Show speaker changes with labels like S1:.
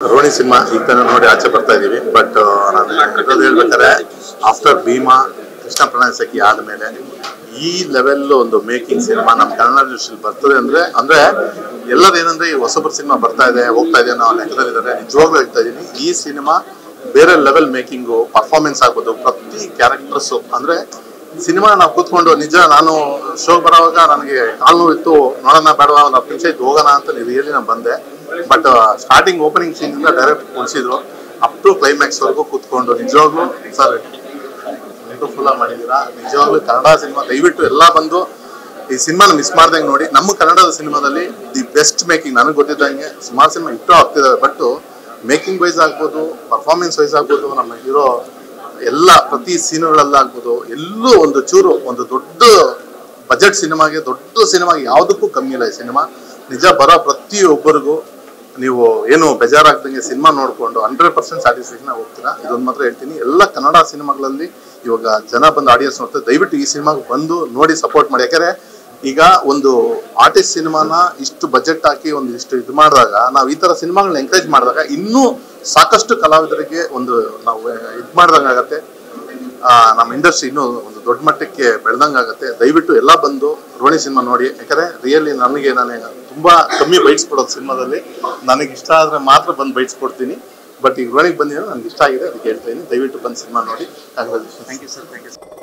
S1: ರೋಣಿ ಸಿನಿಮಾ ಈಗ ತಾನೇ ನೋಡಿ ಆಚೆ ಬರ್ತಾ ಇದೀವಿ ಬಟ್ ನಾನು ಇರೋದು ಹೇಳ್ಬೇಕಾದ್ರೆ ಆಫ್ಟರ್ ಭೀಮಾ ಕೃಷ್ಣ ಪ್ರಣಯ ಸಖಿ ಆದ್ಮೇಲೆ ಈ ಲೆವೆಲ್ ಒಂದು ಮೇಕಿಂಗ್ ಸಿನಿಮಾ ನಮ್ಮ ಕನ್ನಡ ಇಂಡಸ್ಟ್ರಿಯಲ್ಲಿ ಬರ್ತದೆ ಅಂದ್ರೆ ಅಂದ್ರೆ ಎಲ್ಲರೂ ಏನಂದ್ರೆ ಈ ಹೊಸಬರ ಸಿನಿಮಾ ಬರ್ತಾ ಇದೆ ಹೋಗ್ತಾ ಇದೆ ಅನ್ನೋ ಲೆಕ್ಕದಲ್ಲಿದ್ದಾರೆ ನಿಜವಾಗ್ಲೂ ಹೇಳ್ತಾ ಇದೀನಿ ಈ ಸಿನಿಮಾ ಬೇರೆ ಲೆವೆಲ್ ಮೇಕಿಂಗು ಪರ್ಫಾರ್ಮೆನ್ಸ್ ಆಗ್ಬೋದು ಪ್ರತಿ ಕ್ಯಾರೆಕ್ಟರ್ಸು ಅಂದ್ರೆ ಸಿನಿಮಾ ನಾವು ಕೂತ್ಕೊಂಡು ನಿಜ ನಾನು ಶೋ ಬರೋವಾಗ ನನಗೆ ಕಾಲು ನೋವು ಇತ್ತು ನೋಡೋಣ ಬೇಡವಾ ಒಂದು ಹತ್ತು ನಿಮಿಷ ಇದ್ದು ಹೋಗೋಣ ಅಂತ ರಿಯಲಿ ನಾನು ಬಂದೆ ಬಟ್ ಸ್ಟಾರ್ಟಿಂಗ್ ಓಪನಿಂಗ್ ಸೀನ್ ಇಂದ ಡೈರೆಕ್ಟ್ ಉಳಿಸಿದ್ರು ಅಪ್ ಟು ಕ್ಲೈಮ್ಯಾಕ್ಸ್ ವರೆಗೂ ಕೂತ್ಕೊಂಡು ನಿಜವಾಗ್ಲೂ ಸರ್ ಫುಲ್ ಮಾಡಿದ್ದೀರಾ ನಿಜವಾಗ್ಲೂ ಕನ್ನಡ ಸಿನಿಮಾ ದಯವಿಟ್ಟು ಎಲ್ಲ ಬಂದು ಈ ಸಿನಿಮಾನ ಮಿಸ್ ಮಾಡ್ದಂಗೆ ನೋಡಿ ನಮ್ಮ ಕನ್ನಡದ ಸಿನಿಮಾದಲ್ಲಿ ದಿ ಬೆಸ್ಟ್ ಮೇಕಿಂಗ್ ನನಗೆ ಗೊತ್ತಿದ್ದಂಗೆ ಸುಮಾರು ಸಿನಿಮಾ ಇಟ್ಟು ಆಗ್ತಿದ್ದಾವೆ ಬಟ್ ಮೇಕಿಂಗ್ ವೈಸ್ ಆಗ್ಬೋದು ಪರ್ಫಾರ್ಮೆನ್ಸ್ ವೈಸ್ ಆಗ್ಬೋದು ನಮ್ಮ ಹೀರೋ ಎಲ್ಲ ಪ್ರತಿ ಸೀನುಗಳಲ್ಲಾಗ್ಬೋದು ಎಲ್ಲೂ ಒಂದು ಚೂರು ಒಂದು ದೊಡ್ಡ ಬಜೆಟ್ ಸಿನಿಮಾಗೆ ದೊಡ್ಡ ಸಿನಿಮಾಗೆ ಯಾವುದಕ್ಕೂ ಕಮ್ಮಿ ಇಲ್ಲ ಈ ಸಿನಿಮಾ ನಿಜ ಬರೋ ಪ್ರತಿಯೊಬ್ಬರಿಗೂ ನೀವು ಏನು ಬೇಜಾರಾಗ್ದಂಗೆ ಸಿನಿಮಾ ನೋಡಿಕೊಂಡು ಹಂಡ್ರೆಡ್ ಪರ್ಸೆಂಟ್ ಸ್ಯಾಟಿಸ್ಫ್ಯಾಕ್ಷನ್ ಹೋಗ್ತೀರಾ ಇದೊಂದು ಮಾತ್ರ ಹೇಳ್ತೀನಿ ಎಲ್ಲ ಕನ್ನಡ ಸಿನಿಮಾಗಳಲ್ಲಿ ಇವಾಗ ಜನ ಬಂದು ಆಡಿಯನ್ಸ್ ನೋಡ್ತಾರೆ ದಯವಿಟ್ಟು ಈ ಸಿನಿಮಾಗೆ ಬಂದು ನೋಡಿ ಸಪೋರ್ಟ್ ಮಾಡಿ ಯಾಕಂದ್ರೆ ಈಗ ಒಂದು ಆರ್ಟಿಸ್ಟ್ ಸಿನಿಮಾನ ಇಷ್ಟು ಬಜೆಟ್ ಹಾಕಿ ಒಂದು ಇಷ್ಟು ಇದು ಮಾಡಿದಾಗ ನಾವು ಈ ತರ ಸಿನಿಮಾಗಳನ್ನ ಎಂಕರೇಜ್ ಮಾಡಿದಾಗ ಇನ್ನೂ ಸಾಕಷ್ಟು ಕಲಾವಿದರಿಗೆ ಒಂದು ನಾವು ಇದು ಮಾಡ್ದಂಗಾಗತ್ತೆ ಆ, ನಮ್ಮ ಇಂಡಸ್ಟ್ರಿ ಇನ್ನೂ ಒಂದು ದೊಡ್ಡ ಮಟ್ಟಕ್ಕೆ ಬೆಳ್ದಂಗಾಗತ್ತೆ ದಯವಿಟ್ಟು ಎಲ್ಲ ಬಂದು ರೋಣಿ ಸಿನಿಮಾ ನೋಡಿ ಯಾಕಂದ್ರೆ ರಿಯಲಿ ನನಗೆ ನಾನು ತುಂಬಾ ಕಮ್ಮಿ ಬೈಟ್ಸ್ ಕೊಡೋದು ಸಿನಿಮಾದಲ್ಲಿ ನನಗೆ ಇಷ್ಟ ಆದ್ರೆ ಮಾತ್ರ ಬಂದು ಬೈಟ್ಸ್ ಕೊಡ್ತೀನಿ ಬಟ್ ಈಗ ರೋಣಿಗೆ ಬಂದಿರೋ ನನಗೆ ಇಷ್ಟ ಆಗಿದೆ ಅದಕ್ಕೆ ಹೇಳ್ತಾ ಇದ್ದೀನಿ ದಯವಿಟ್ಟು ಬಂದು ಸಿನಿಮಾ ನೋಡಿ
S2: thank you sir thank you